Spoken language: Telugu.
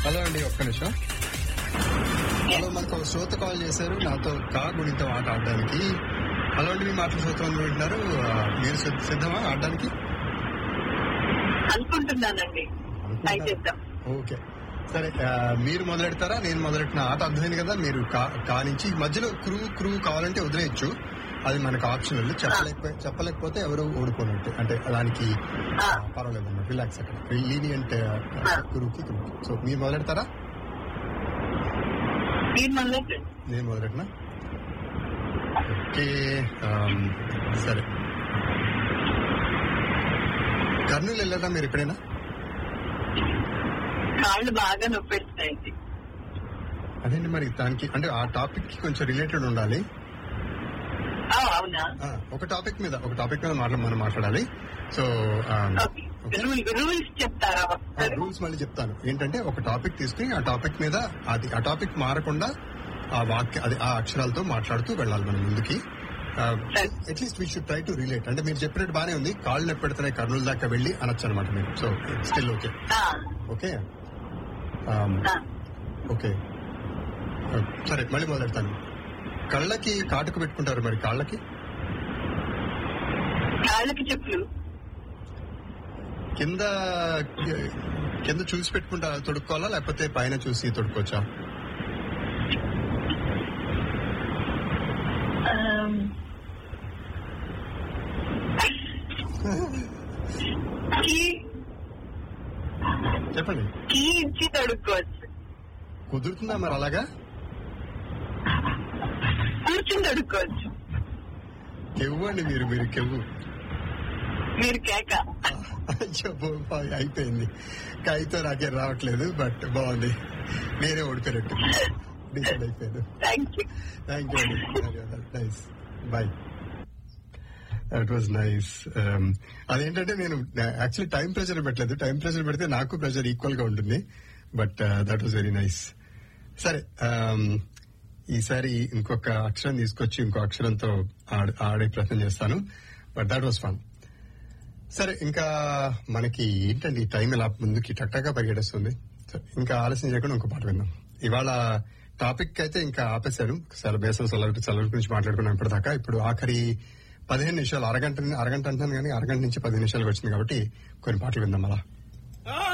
హలో అండి ఒక్క నిమిషం హలో మనకు ఒక శ్రోత కాల్ చేశారు నాతో కా గుణితో ఆట ఆడడానికి హలో అండి మీ మాటలు శ్రోతలు వింటున్నారు ఆ, మీరు సిద్ధ- సిద్ధమా ఆడడానికి అనుకుంటున్నానండి ట్రై చేద్దాం ఓకే సరే ఆ, మీరు మొదలెడతారా నేను మొదలెట్టిన ఆట అర్థమైంది కదా మీరు కా- కా నుంచి మధ్యలో క్రూ క్రూ కావాలంటే వదిలేయచ్చు అది మనకు ఆప్షనల్ చెప్పలేకపోతే చెప్పలేకపోతే ఎవరు ఓడిపోయినట్టు అంటే దానికి ఆ. పర్వాలేదు అన్నమాట రిలాక్స్ అక్కడ లీనియంట్ క్రూకి క్రూకి సో మీరు మొదలెడతారా మీరు మళ్ళీ నేను మొదలెట్టినా ఓకే ఆమ్, సరే కర్నూలు వెళ్ళారా మీరు ఎప్పుడైనా కాళ్ళు బాగా నొప్పెడుతున్నాయి అదేంటి మరి దానికి అంటే ఆ టాపిక్ కి కొంచెం రిలేటెడ్ ఉండాలి ఆ, అవునా ఆ, ఒక టాపిక్ మీద ఒక టాపిక్ మీద మాట్లా మనం మాట్లాడాలి సో ఓకే రూల్ రూల్స్ చెప్తారా ఒకసారి రూల్స్ మళ్ళీ చెప్తాను ఏంటంటే ఒక టాపిక్ తీసుకుని ఆ టాపిక్ మీద అది ఆ టాపిక్ మారకుండా ఆ వాక్య అది ఆ అక్షరాలతో మాట్లాడుతూ వెళ్ళాలి మనం ముందుకి at least we should try to relate అంటే మీరు చెప్పినట్టు బానే ఉంది కాళ్ళు నొప్పి పెడుతున్నాయి కర్నూలు దాకా వెళ్ళి అనొచ్చు అనమాట మీరు so still okay ah, okay ah. Okay సరే మళ్ళీ మొదలెడతాను కళ్ళకి కాటుకు పెట్టుకుంటారు మరి కాళ్ళకి కాళ్ళకి చెప్పులు కింద కింద చూసి పెట్టుకుంటా తొడుక్కోవాలా లేకపోతే పైన చూసి తొడుక్కోవచ్చా ఆమ్, కీ చెప్పండి కీ ఇచ్చి తొడుక్కోవచ్చు కుదురుతుందా మరి అలాగా కూర్చుని తొడుక్కోవచ్చు కెవ్వు అండి మీరు మీరు కెవ్వు మీరు కేక అయ్యో, బో- అయిపోయింది కాయితో నాకేం రావట్లేదు బట్ బాగుంది నేనే ఓడిపోయినట్టు డిసైడ్ అయిపోయాను థ్యాంక్ యూ థ్యాంక్ యూ అండి nice boy that was nice అదేంటంటే నేను యాక్చువల్లీ టైం ప్రెషర్ పెట్టలేదు టైం ప్రెషర్ పెడితే నాకు ప్రెషర్ ఈక్వల్ గా ఉంటుంది but that was very nice సరే um, ఈసారి ఇంకొక అక్షరం తీసుకొచ్చి ఇంకో అక్షరంతో ఆడ- ఆడే ప్రయత్నం చేస్తాను బట్ దట్ వాజ్ ఫన్ సరే ఇంకా మనకి ఏంటండి టైం ఇలా ముందుకి టక్టాగా పరిగెడుస్తుంది సరే, ఇంకా ఆలస్యం చేయకుండా ఇంకో పాట విందాం ఇవాళ టాపిక్ అయితే ఇంకా ఆపేశారు బేసం సెలవు సెలవు గురించి మాట్లాడుకున్నాం ఇప్పటిదాకా ఇప్పుడు ఆఖరి పదిహేను నిమిషాలు అరగంట అరగంట అంటున్నాను కానీ అరగంట నుంచి పదిహేను నిమిషాలకు వచ్చింది కాబట్టి కొన్ని పాటలు విందాం అలా